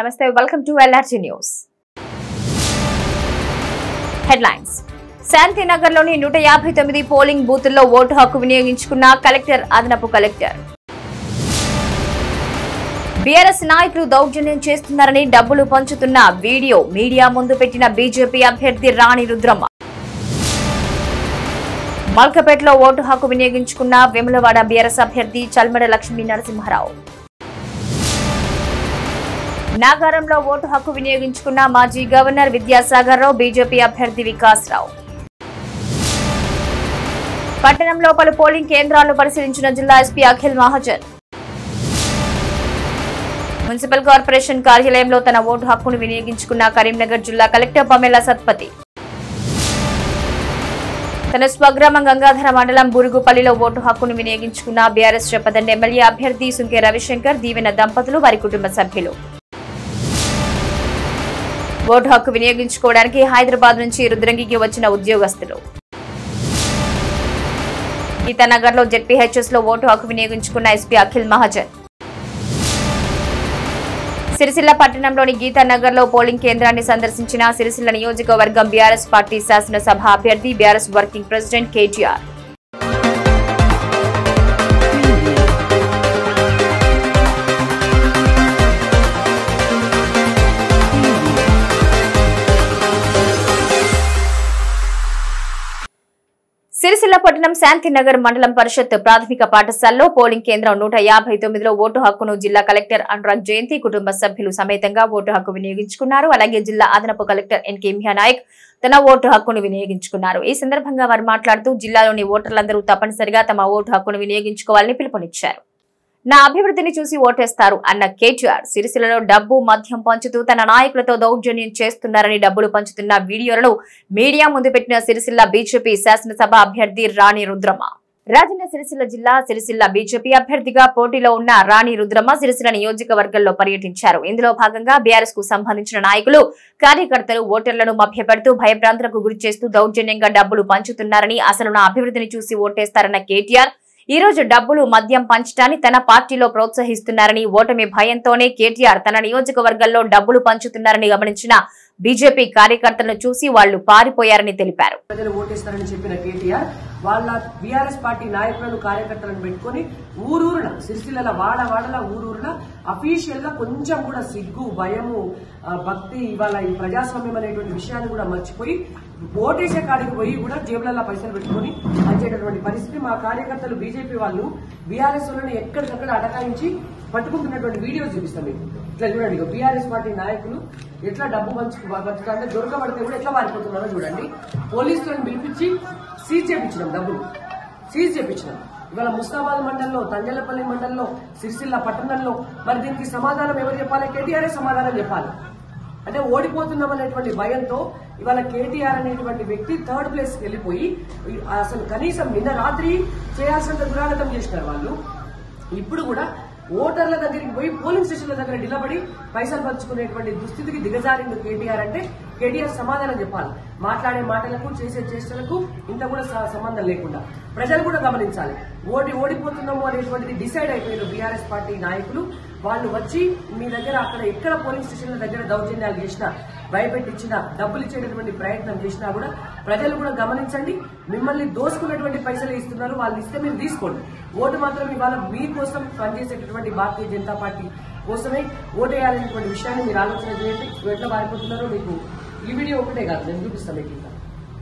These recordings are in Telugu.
నమస్తే welcome to LRG news headlines శాంతినగర్లోని నూట యాభై తొమ్మిది పోలింగ్ బూతుల్లో ఓటు హక్కు వినియోగించుకున్న కలెక్టర్ అదనపు కలెక్టర్ బీఆర్ఎస్ నాయకులు దౌర్జన్యం చేస్తున్నారని డబ్బులు పంచుతున్న వీడియో మీడియా ముందు పెట్టిన బీజేపీ అభ్యర్థి రాణి రుద్రమ్మ మల్కపేటలో ఓటు హక్కు వినియోగించుకున్న వేములవాడ బీఆర్ఎస్ అభ్యర్థి చల్మడ లక్ష్మీ నరసింహారావు నాగారంలో ఓటు హక్కు వినియోగించుకున్న మాజీ గవర్నర్ విద్యాసాగర్ రావు బీజేపీ అభ్యర్థి వికాస్ రావు పట్టణంలో పలు పోలింగ్ కేంద్రాలను పరిశీలించిన జిల్లా SP Akhil Mahajan municipal corporation కార్యాలయంలో తన ఓటు హక్కును వినియోగించుకున్న కరీంనగర్ జిల్లా కలెక్టర్ పమేలా సత్పతి తన స్వగ్రామం గంగాధర మండలం బురుగుపల్లిలో ఓటు హక్కును వినియోగించుకున్న బీఆర్ఎస్ చెప్పదండి ఎమ్మెల్యే అభ్యర్థి సుంకే రవిశంకర్ దీవెన దంపతులు వారి కుటుంబ సభ్యులు ఓటు హక్కు వినియోగించుకోవడానికి హైదరాబాద్ నుంచి రుద్రంగికి వచ్చిన ఉద్యోగస్తులు గీతానగర్ లో జెడ్పీహెచ్ఎస్ లో ఓటు హక్కు వినియోగించుకున్న ఎస్పీ అఖిల్ మహాజన్ సిరిసిల్ల పట్టణంలోని గీతానగర్ లో పోలింగ్ కేంద్రాన్ని సందర్శించిన సిరిసిల్ల నియోజకవర్గం బీఆర్ఎస్ పార్టీ శాసనసభ అభ్యర్థి BRS working president KTR Sircilla పట్టణం శాంతినగర్ మండలం పరిషత్ ప్రాథమిక పాఠశాలలో పోలింగ్ కేంద్రం నూట యాభై తొమ్మిదిలో ఓటు హక్కును జిల్లా కలెక్టర్ అనురాగ్ జయంతి కుటుంబ సభ్యులు సమేతంగా ఓటు హక్కు వినియోగించుకున్నారు అలాగే జిల్లా అదనపు కలెక్టర్ ఎన్కే నాయక్ తన ఓటు హక్కును వినియోగించుకున్నారు ఈ సందర్భంగా వారు మాట్లాడుతూ జిల్లాలోని ఓటర్లందరూ తప్పనిసరిగా తమ ఓటు హక్కును వినియోగించుకోవాలని పిలుపునిచ్చారు నా అభివృద్ధిని చూసి ఓటేస్తారు అన్న కేటీఆర్ సిరిసిల్లలో డబ్బు మద్యం పంచుతూ తన నాయకులతో దౌర్జన్యం చేస్తున్నారని డబ్బులు పంచుతున్న వీడియోలను మీడియా ముందు పెట్టిన సిరిసిల్ల బీజేపీ శాసనసభ అభ్యర్థి రాణి రుద్రమ్మ రాజన్న సిరిసిల్ల జిల్లా సిరిసిల్ల బీజేపీ అభ్యర్థిగా పోటీలో ఉన్న రాణి రుద్రమ్మ సిరిసిల్ల నియోజకవర్గంలో పర్యటించారు ఇందులో భాగంగా బీఆర్ఎస్ కు సంబంధించిన నాయకులు కార్యకర్తలు ఓటర్లను మభ్యపెడుతూ భయభ్రాంతులకు గురి చేస్తూ దౌర్జన్యంగా డబ్బులు పంచుతున్నారని అసలు నా అభివృద్ధిని చూసి ఓటేస్తారన్న కేటీఆర్ ఈ రోజు డబ్బులు మద్యం పంచడాన్ని తన పార్టీలో ప్రోత్సహిస్తున్నారని ఓటమి భయంతోనే కేటీఆర్ తన నియోజకవర్గంలో డబ్బులు పంచుతున్నారని గమనించిన బీజేపీ కార్యకర్తలను చూసి వాళ్లు పారిపోయారని తెలిపారు ప్రజలు ఓటేస్తారని చెప్పిన కేటీఆర్ వాళ్ళ బీఆర్ఎస్ పార్టీ నాయకులను కార్యకర్తలను పెట్టుకుని ఊరూరున సిరిసిల్ల వాడ వాడల ఊరూరున అఫీషియల్ గా కొంచెం కూడా సిగ్గు భయము ఆ, భక్తి ఇవాళ ఈ ప్రజాస్వామ్యం అనేటువంటి విషయాన్ని కూడా మర్చిపోయి ఓటేసే కాడికి పోయి కూడా జేబులలో పైసలు పెట్టుకుని పనిచేటటువంటి పరిస్థితి మా కార్యకర్తలు బీజేపీ వాళ్ళు బీఆర్ఎస్ వాళ్ళని ఎక్కడికక్కడ అటకాయించి పట్టుకుంటున్నటువంటి వీడియోస్ చూపిస్తాం మీకు ఇట్లా చూడండి ఇక బీఆర్ఎస్ పార్టీ నాయకులు ఎట్లా డబ్బు పంచు పంచుతుంటే దొరకబడితే కూడా ఎట్లా పారిపోతున్నారో చూడండి పోలీసులను పిలిపించి సీజ్ చేపించినాం డబ్బులు సీజ్ చేపించినాం ఇవాళ ముస్తాబాద్ మండలంలో తంజలపల్లి మండలంలో సిరిసిల్ల పట్టణంలో మరి దీనికి సమాధానం ఎవరు చెప్పాలి కేటీఆర్ఏ సమాధానం చెప్పాలి అంటే ఓడిపోతున్నాం అనేటువంటి భయంతో ఇవాళ కేటీఆర్ అనేటువంటి వ్యక్తి థర్డ్ ప్లేస్ వెళ్ళిపోయి అసలు కనీసం నిన్న రాత్రి చేయాల్సినంత దురాగతం చేసినారు వాళ్ళు ఇప్పుడు కూడా ఓటర్ల దగ్గరికి పోయి పోలింగ్ స్టేషన్ల దగ్గర నిలబడి పైసలు పంచుకునేటువంటి దుస్థితికి దిగజారింది కేటీఆర్ అంటే కేటీఆర్ సమాధానం చెప్పాలి మాట్లాడే మాటలకు చేసే చేష్టలకు ఇంత కూడా స- సంబంధం లేకుండా ప్రజలు కూడా గమనించాలి ఓడి ఓడిపోతున్నాము అనేటువంటిది డిసైడ్ అయిపోయిన బీఆర్ఎస్ పార్టీ నాయకులు వాళ్ళు వచ్చి మీ దగ్గర అక్కడ ఎక్కడ పోలింగ్ స్టేషన్ల దగ్గర దౌర్జన్యాలు చేసినా భయపెట్టించినా డబ్బులు ఇచ్చేటటువంటి ప్రయత్నం చేసినా కూడా ప్రజలు కూడా గమనించండి మిమ్మల్ని దోసుకున్నటువంటి పైసలు ఇస్తున్నారు వాళ్ళు ఇస్తే మీరు తీసుకోండి ఓటు మాత్రం ఇవాళ మీకోసం పనిచేసేటటువంటి భారతీయ జనతా పార్టీ కోసమే ఓటేయాలనేటువంటి విషయాన్ని మీరు ఆలోచన చేయండి మీరు ఎట్లా పారిపోతున్నారో మీకు ఈ వీడియో ఒకటే కాదు నేను చూపిస్తాను మీకు ఇంకా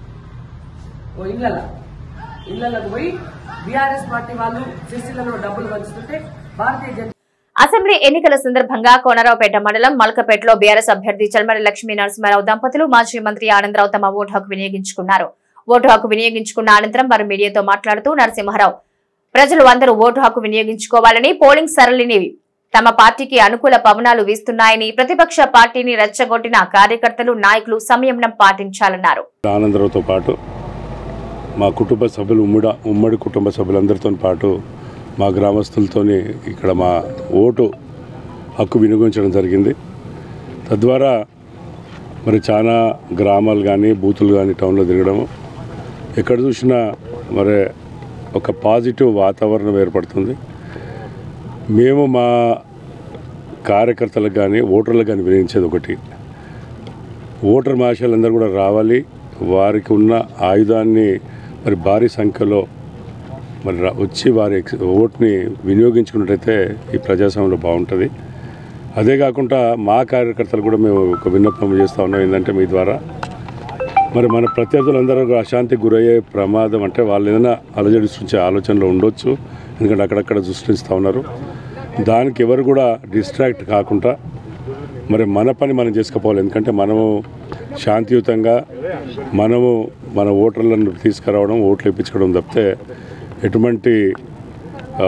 ఓ ఇళ్ళ ఇళ్లకు పోయి బీఆర్ఎస్ పార్టీ వాళ్ళు సిరిసిల్లలో డబ్బులు పంచుతుంటే భారతీయ జనతా అసెంబ్లీ ఎన్నికల సందర్భంగా కోనరావుపేట మండలం మల్కపేటలో బీఆర్ఎస్ అభ్యర్థి చల్మడి లక్ష్మీ నరసింహారావు దంపతులు మాజీ మంత్రి ఆనందరావు తమ ఓటు హక్కు వినియోగించుకున్నారు ఓటు హక్కు వినియోగించుకున్న అనంతరం వారు మీడియాతో మాట్లాడుతూ నరసింహారావు ప్రజలు అందరూ ఓటు హక్కు వినియోగించుకోవాలని పోలింగ్ సరళిని తమ పార్టీకి అనుకూల పవనాలు వీస్తున్నాయని ప్రతిపక్ష పార్టీని రెచ్చగొట్టిన కార్యకర్తలు నాయకులు సంయమనం పాటించాలన్నారు ఆనందరావుతో పాటు మా కుటుంబ సభ్యులు ఉమ్మడి ఉమ్మడి కుటుంబ సభ్యులందరితో పాటు మా గ్రామస్తులతోని ఇక్కడ మా ఓటు హక్కు వినియోగించడం జరిగింది తద్వారా మరి చాలా గ్రామాలు కానీ బూతులు కానీ టౌన్లో తిరగడము ఎక్కడ చూసినా మరి ఒక పాజిటివ్ వాతావరణం ఏర్పడుతుంది మేము మా కార్యకర్తలకు కానీ ఓటర్లకు కానీ వినియోగించేది ఒకటి ఓటర్ మహాశయులందరూ కూడా రావాలి వారికి ఉన్న ఆయుధాన్ని మరి భారీ సంఖ్యలో మరి రా- వచ్చి వారి ఎక్స్- ఓట్ని వినియోగించుకున్నట్టయితే ఈ ప్రజాస్వామ్యంలో బాగుంటుంది అదే కాకుండా మా కార్యకర్తలు కూడా మేము ఒక విన్నపం చేస్తూ ఉన్నాం ఏంటంటే మీ ద్వారా మరి మన ప్రత్యర్థులందరూ కూడా అశాంతికి గురయ్యే ప్రమాదం అంటే వాళ్ళు ఏదైనా అలజడి సృష్టించే ఆలోచనలో ఉండొచ్చు ఎందుకంటే అక్కడక్కడ సృష్టిస్తూ ఉన్నారు దానికి ఎవరు కూడా డిస్ట్రాక్ట్ కాకుండా మరి మన పని మనం చేసుకుపోవాలి ఎందుకంటే మనము శాంతియుతంగా మనము మన ఓటర్లను తీసుకురావడం ఓట్లు ఇప్పించుకోవడం తప్పితే ఎటువంటి ఆ,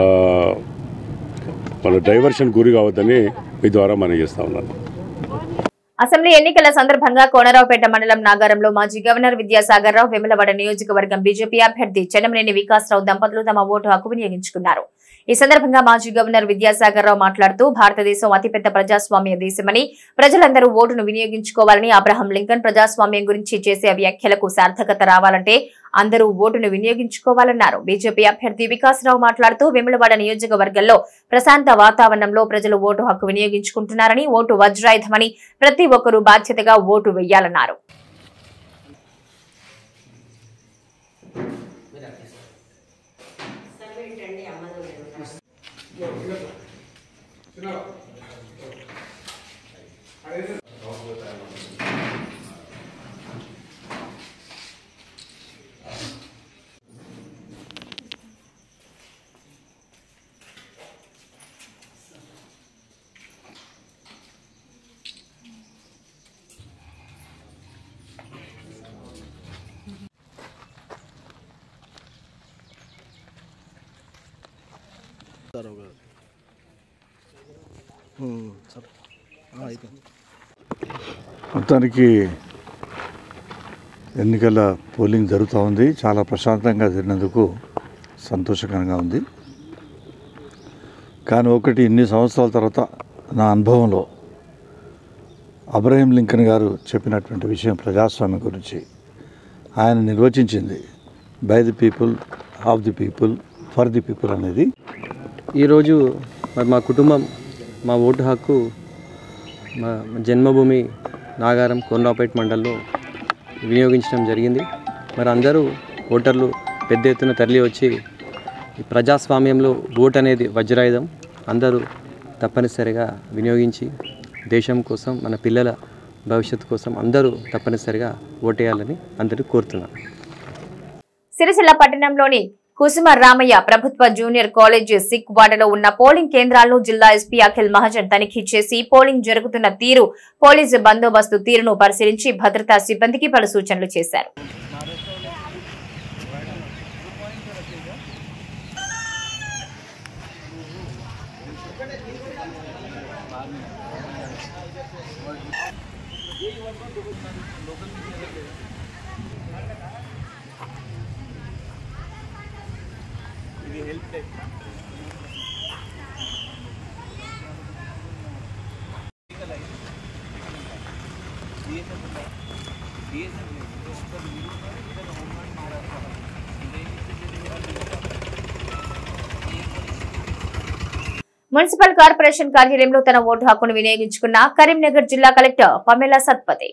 మన డైవర్షన్ గురి కావద్దని మీ ద్వారా మనం చేస్తూ ఉన్నాను అసెంబ్లీ ఎన్నికల సందర్భంగా కోనరావుపేట మండలం నాగారంలో మాజీ గవర్నర్ విద్యాసాగర్ రావు వెములవాడ నియోజకవర్గం బీజేపీ అభ్యర్థి చెన్నమనేని వికాసరావు దంపతులు తమ ఓటు హక్కు వినియోగించుకున్నారు ఈ సందర్భంగా మాజీ గవర్నర్ విద్యాసాగర్ రావు మాట్లాడుతూ భారతదేశం అతిపెద్ద ప్రజాస్వామ్య దేశమని ప్రజలందరూ ఓటును వినియోగించుకోవాలని అబ్రహం లింకన్ ప్రజాస్వామ్యం గురించి చేసే వ్యాఖ్యలకు సార్థకత రావాలంటే అందరూ ఓటును వినియోగించుకోవాలన్నారు బీజేపీ అభ్యర్థి వికాసరావు మాట్లాడుతూ వెములవాడ నియోజకవర్గంలో ప్రశాంత వాతావరణంలో ప్రజలు ఓటు హక్కు వినియోగించుకుంటున్నారని ఓటు వజ్రాయుధమని ప్రతి ఒక్కరూ బాధ్యతగా ఓటు వేయాలన్నారు మొత్తానికి ఎన్నికల పోలింగ్ జరుగుతూ ఉంది చాలా ప్రశాంతంగా జరిగినందుకు సంతోషకరంగా ఉంది కానీ ఒకటి ఇన్ని సంవత్సరాల తర్వాత నా అనుభవంలో అబ్రహీం లింకన్ గారు చెప్పినటువంటి విషయం ప్రజాస్వామ్యం గురించి ఆయన నిర్వచించింది by the people of the people for the people అనేది ఈరోజు మరి మా కుటుంబం మా ఓటు హక్కు మా జన్మభూమి నాగారం కోనరావుపేట మండలంలో వినియోగించడం జరిగింది మరి అందరూ ఓటర్లు పెద్ద ఎత్తున తరలి వచ్చి ఈ ప్రజాస్వామ్యంలో ఓటు అనేది వజ్రాయుధం అందరూ తప్పనిసరిగా వినియోగించి దేశం కోసం మన పిల్లల భవిష్యత్తు కోసం అందరూ తప్పనిసరిగా ఓటేయాలని అందరూ కోరుతున్నాను సిరిసిల్ల పట్టణంలోని కుసుమ రామయ్య ప్రభుత్వ జూనియర్ కాలేజ్ సిక్ వార్డులో ఉన్న పోలింగ్ కేంద్రాలను జిల్లా ఎస్పీ అఖిల్ మహాజన్ తనిఖీ చేసి పోలింగ్ జరుగుతున్న తీరు పోలీసు బందోబస్తు తీరును పరిశీలించి భద్రతా సిబ్బందికి పలు సూచనలు చేశారు మున్సిపల్ కార్పొరేషన్ కార్యాలయంలో తన ఓటు హక్కును వినియోగించుకున్న కరీంనగర్ జిల్లా కలెక్టర్ పమేలా సత్పతి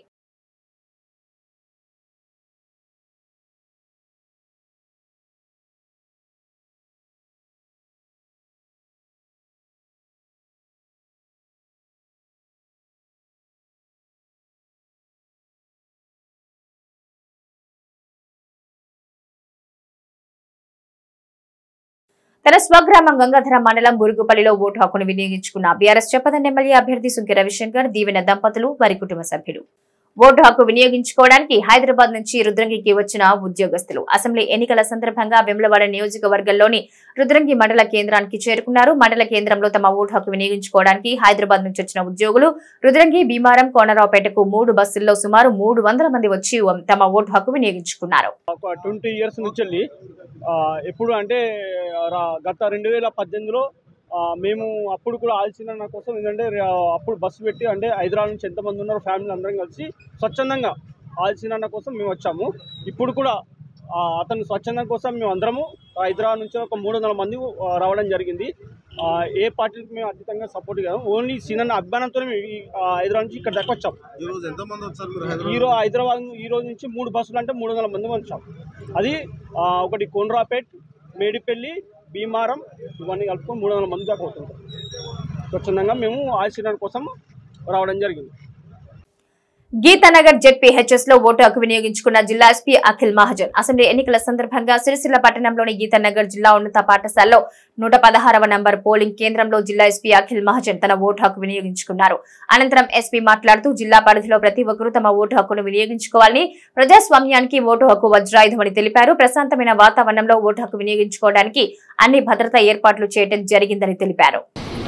తన స్వగ్రామం గంగాధర మండలం బురుగుపల్లిలో ఓటు హక్కును వినియోగించుకున్న బీఆర్ఎస్ చెప్పదండి ఎమ్మెల్యే అభ్యర్థి సుంకె రవిశంకర్ దీవెన దంపతులు వారి కుటుంబ సభ్యులు ఓటు హక్కు వినియోగించుకోవడానికి హైదరాబాద్ నుంచి రుద్రంగికి వచ్చిన ఉద్యోగస్తులు అసెంబ్లీ ఎన్నికల సందర్భంగా వెమ్లవాడ నియోజకవర్గంలోని రుద్రంగి మండల కేంద్రానికి చేరుకున్నారు మండల కేంద్రంలో తమ ఓటు హక్కు వినియోగించుకోవడానికి హైదరాబాద్ నుంచి వచ్చిన ఉద్యోగులు రుద్రంగి భీమారం కోనరావుపేటకు మూడు బస్సుల్లో సుమారు మూడు వందల మంది వచ్చి తమ ఓటు హక్కు వినియోగించుకున్నారు ఒక ట్వంటీ ఇయర్స్ నుంచి వెళ్ళి ఆ, ఎప్పుడు అంటే రా- గత రెండు వేల పద్దెనిమిదిలో ఆ, మేము అప్పుడు కూడా ఆల్చిన కోసం ఏంటంటే రా- అప్పుడు బస్సు పెట్టి అంటే హైదరాబాద్ నుంచి ఎంతమంది ఉన్నారు ఫ్యామిలీ అందరం కలిసి స్వచ్ఛందంగా ఆల్చిన కోసం మేము వచ్చాము ఇప్పుడు కూడా ఆ, అతను స్వచ్ఛందం కోసం మేము అందరము హైదరాబాద్ నుంచి ఒక మూడు వందల మంది ఆ, రావడం జరిగింది ఆ, ఏ పార్టీకి మేము అతీతంగా సపోర్ట్ కాదు ఓన్లీ సీనన్న అభిమానంతో మేము ఈ, ఆ, హైదరాబాద్ నుంచి ఇక్కడ దాకా వచ్చాం ఈ రోజు ఎంతమంది వచ్చారు మీరు ఈ హైదరాబాద్ రోజు హైదరాబాద్ ను- ఈ రోజు నుంచి మూడు బస్సులు అంటే మూడు వందల మంది వచ్చాం అది ఆ, ఒకటి కొండ్రాపేట్ మేడిపల్లి భీమారం ఇవన్నీ కలుపుకొని మూడు వందల మంది దాకా అవుతుంది స్వచ్ఛందంగా మేము ఆశీర్వాదం కోసం రావడం జరిగింది గీతానగర్ జెడ్పీహెచ్ఎస్ లో ఓటు హక్కు వినియోగించుకున్న జిల్లా ఎస్పీ అఖిల్ మహాజన్ అసెంబ్లీ ఎన్నికల సందర్భంగా సిరిసిల్ల పట్టణంలోని గీతానగర్ జిల్లా ఉన్నత పాఠశాలలో నూట పదహారవ నంబర్ పోలింగ్ కేంద్రంలో జిల్లా ఎస్పీ అఖిల్ మహాజన్ తన ఓటు హక్కు వినియోగించుకున్నారు అనంతరం ఎస్పీ మాట్లాడుతూ జిల్లా పరిధిలో ప్రతి ఒక్కరూ తమ ఓటు హక్కును వినియోగించుకోవాలని ప్రజాస్వామ్యానికి ఓటు హక్కు వజ్రాయుధమని తెలిపారు ప్రశాంతమైన వాతావరణంలో ఓటు హక్కు వినియోగించుకోవడానికి అన్ని భద్రతా ఏర్పాట్లు చేయడం జరిగిందని తెలిపారు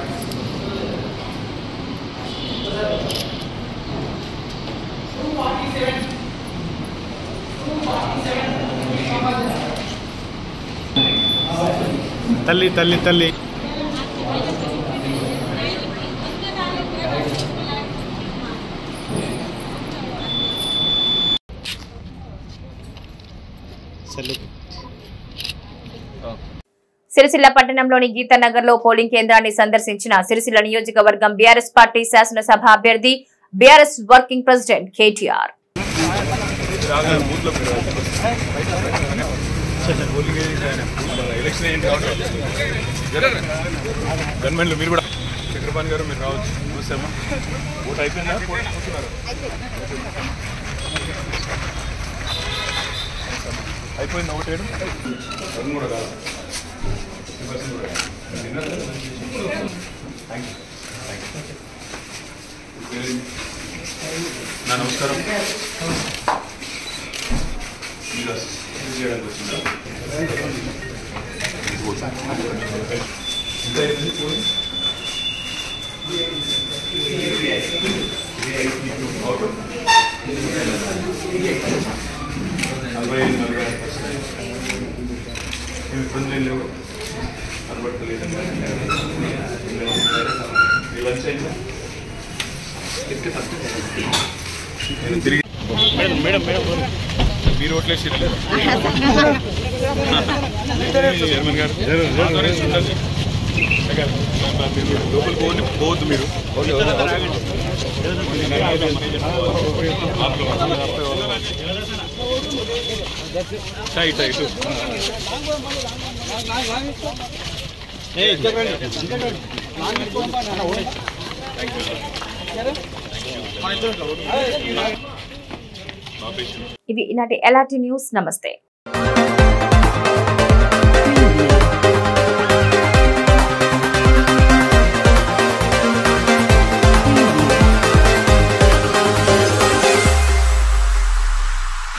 తల్లి తల్లి తల్లి సిరిసిల్ల పట్టణంలోని గీతానగర్ లో పోలింగ్ కేంద్రాన్ని సందర్శించిన సిరిసిల్ల నియోజకవర్గం బీఆర్ఎస్ పార్టీ శాసనసభ అభ్యర్థి BRS working president KTR election ఏంటి గవర్నమెంట్లో మీరు కూడా చక్రపాణి గారు మీరు రావచ్చు చూసామా ఓటు అయిపోయిందా కూర్చున్నారు అయిపోయింది ఓటు వేయడం రెండు కూడా కాదు నా నమస్కారం మీరు అసెస్ చేయడానికి వచ్చిందా నలభై ఐదు నలభై ఆరు పర్సెంట్ ఏమి ఇబ్బందులు ఏం లేవు కనబడతలేదు మీ లంచ్ అయిందా నేను తిరిగి మేడం మేడం మేడం మీరు ఓట్లేసి చైర్మన్ గారు మాతోనే ఉండాలి. మీరు కూడా లోపలికి పోవద్దు పోవద్దు మీరు ఇటు ఇటు ఇవి ఈనాటి ఎలాంటి న్యూస్ నమస్తే